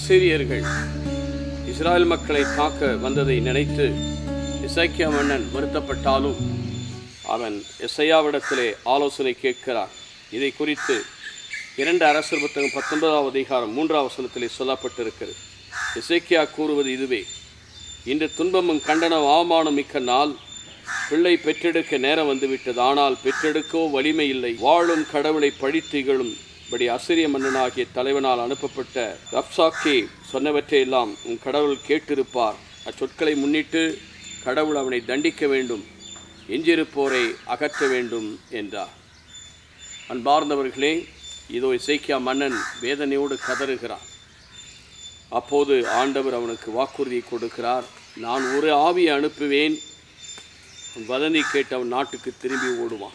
அசீரியர்கள் Israel மக்களை தாக்க வந்ததை நினைத்து இசைக்கிய மன்னன் வருத்தப்பட்டாலும் அவன் எஸ்ஐயாவிடத்திலே ஆலோசனை கேட்கிறார் இதை குறித்து இரண்டு அரசர் புத்தகம் பத்தொன்பதாவது அதிகாரம் மூன்றாம் வசனத்திலே சொல்லப்பட்டிருக்கிறது இசைக்கியா கூறுவது இதுவே இன்று துன்பமும் கண்டனம் அவமானம் மிக்க நாள் பிள்ளை பெற்றெடுக்க நேரம் வந்துவிட்டது ஆனால் பெற்றெடுக்கோ வலிமை இல்லை வாழும் கடவுளை பழித்திகளும் படி அசிரிய மன்னனாகிய தலைவனால் அனுப்பப்பட்ட ரப்சாக்கே சொன்னவற்றையெல்லாம் உன் கடவுள் கேட்டிருப்பார் அச்சொற்களை முன்னிட்டு கடவுள் அவனை தண்டிக்க வேண்டும் எஞ்சிருப்போரை அகற்ற வேண்டும் என்றார் அன்பார்ந்தவர்களே இதோ இசைக்கியா மன்னன் வேதனையோடு கதறுகிறான் அப்போது ஆண்டவர் அவனுக்கு வாக்குறுதியை கொடுக்கிறார் நான் ஒரு ஆவியை அனுப்புவேன் வதந்தி கேட்டு அவன் நாட்டுக்கு திரும்பி ஓடுவான்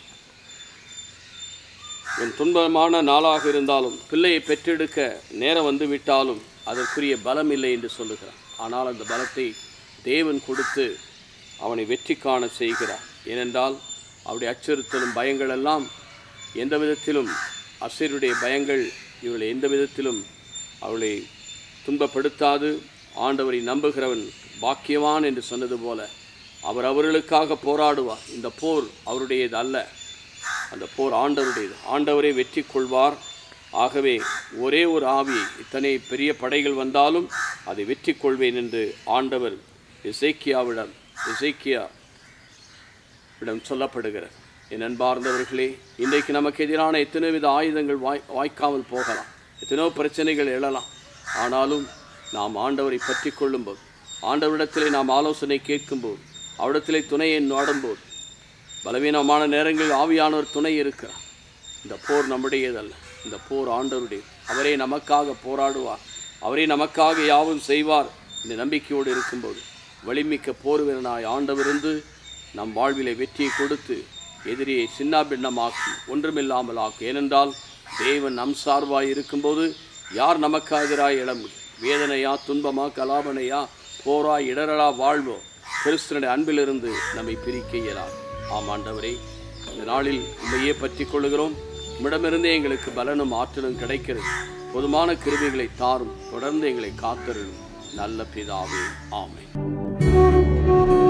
என் துன்பமான நாளாக இருந்தாலும் பிள்ளையை பெற்றெடுக்க நேரம் வந்து விட்டாலும் அதற்குரிய பலம் இல்லை என்று சொல்லுகிறான் ஆனால் அந்த பலத்தை தேவன் கொடுத்து அவனை வெற்றி காண செய்கிறார் ஏனென்றால் அவருடைய அச்சுறுத்தலும் பயங்கள் எல்லாம் எந்த விதத்திலும் அசருடைய பயங்கள் இவளை எந்த விதத்திலும் அவளை துன்பப்படுத்தாது ஆண்டவரை நம்புகிறவன் பாக்கியவான் என்று சொன்னது போல அவர் அவர்களுக்காக போராடுவார் இந்த போர் அவருடையது அல்ல அந்த போர் ஆண்டவருடையது ஆண்டவரே வெற்றி கொள்வார் ஆகவே ஒரே ஒரு ஆவி இத்தனை பெரிய படைகள் வந்தாலும் அதை வெற்றி கொள்வேன் என்று ஆண்டவர் இசைக்கியாவிடம் இசைக்கியா இடம் சொல்லப்படுகிறது என் அன்பார்ந்தவர்களே இன்றைக்கு நமக்கு எதிரான எத்தனை வித ஆயுதங்கள் வாய் வாய்க்காமல் போகலாம் எத்தனையோ பிரச்சனைகள் எழலாம் ஆனாலும் நாம் ஆண்டவரை பற்றி கொள்ளும்போது ஆண்டவரிடத்திலே நாம் ஆலோசனை கேட்கும்போது அவரிடத்திலே துணையை நாடும்போது பலவீனமான நேரங்களில் ஆவியானவர் துணை இருக்கிறார் இந்த போர் நம்முடையதல்ல இந்த போர் ஆண்டவருடையது அவரே நமக்காக போராடுவார் அவரே நமக்காக யாவும் செய்வார் இந்த நம்பிக்கையோடு இருக்கும்போது வலிமிக்க போர் வீரனாய் ஆண்டவருந்து நம் வாழ்விலே வெற்றியை கொடுத்து எதிரியை சின்னாபின்னமாக்கி ஒன்றுமில்லாமல் ஆக்கு ஏனென்றால் தேவன் நம் சார்பாய் இருக்கும்போது யார் நமக்காக எதிராய் இட முடியும் வேதனையா துன்பமா கலாபனையா போரா இடரலா வாழ்வோ கிறிஸ்தனுடைய அன்பிலிருந்து நம்மை பிரிக்க இயலாது ஆம் ஆண்டவரே இந்த நாளில் உண்மையே பற்றி கொள்ளுகிறோம் உம்மிடமிருந்தே எங்களுக்கு பலனும் ஆற்றலும் கிடைக்கிறது பொதுமான கிருபிகளை தாரும் தொடர்ந்து எங்களை காத்தருளும் நல்ல பிதாவே ஆமென்